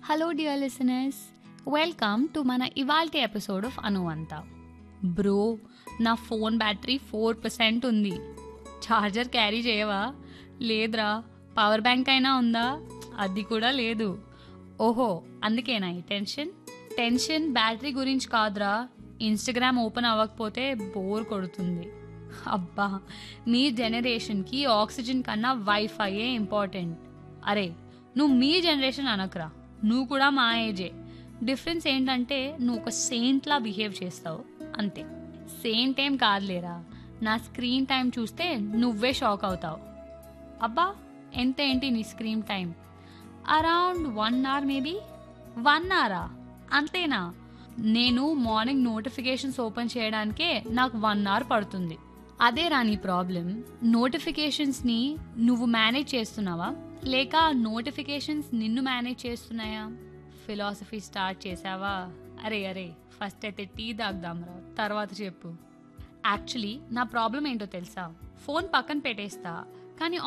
hello dear listeners welcome to మన ఇవాల్టి episode of అనువంత బ్రో నా ఫోన్ బ్యాటరీ ఫోర్ పర్సెంట్ ఉంది ఛార్జర్ క్యారీ చేయవా లేదురా పవర్ బ్యాంక్ అయినా ఉందా అది కూడా లేదు ఓహో అందుకేనా ఈ టెన్షన్ టెన్షన్ బ్యాటరీ గురించి కాదురా ఇన్స్టాగ్రామ్ ఓపెన్ అవ్వకపోతే బోర్ కొడుతుంది అబ్బా మీ జనరేషన్కి ఆక్సిజన్ కన్నా వైఫైయే ఇంపార్టెంట్ అరే నువ్వు మీ జనరేషన్ అనకురా నువ్వు కూడా మా ఏజే డిఫరెన్స్ ఏంటంటే నువ్వు ఒక సెయింట్లా బిహేవ్ చేస్తావు అంతే సెయింట్ ఏం కాదులేరా నా స్క్రీన్ టైం చూస్తే నువ్వే షాక్ అవుతావు అబ్బా ఎంత ఏంటి నీ screen time around one hour maybe one అవరా అంతేనా నేను మార్నింగ్ నోటిఫికేషన్స్ ఓపెన్ చేయడానికే నాకు వన్ అవర్ పడుతుంది అదే రాని ప్రాబ్లం నోటిఫికేషన్స్ని నువ్వు మేనేజ్ చేస్తున్నావా లేక నోటిఫికేషన్స్ నిన్ను మేనేజ్ చేస్తున్నాయా ఫిలాసఫీ స్టార్ట్ చేసావా అరే అరే ఫస్ట్ అయితే టీ తాగుదాంరా తర్వాత చెప్పు యాక్చువల్లీ నా ప్రాబ్లం ఏంటో తెలుసా ఫోన్ పక్కన పెట్టేస్తా కానీ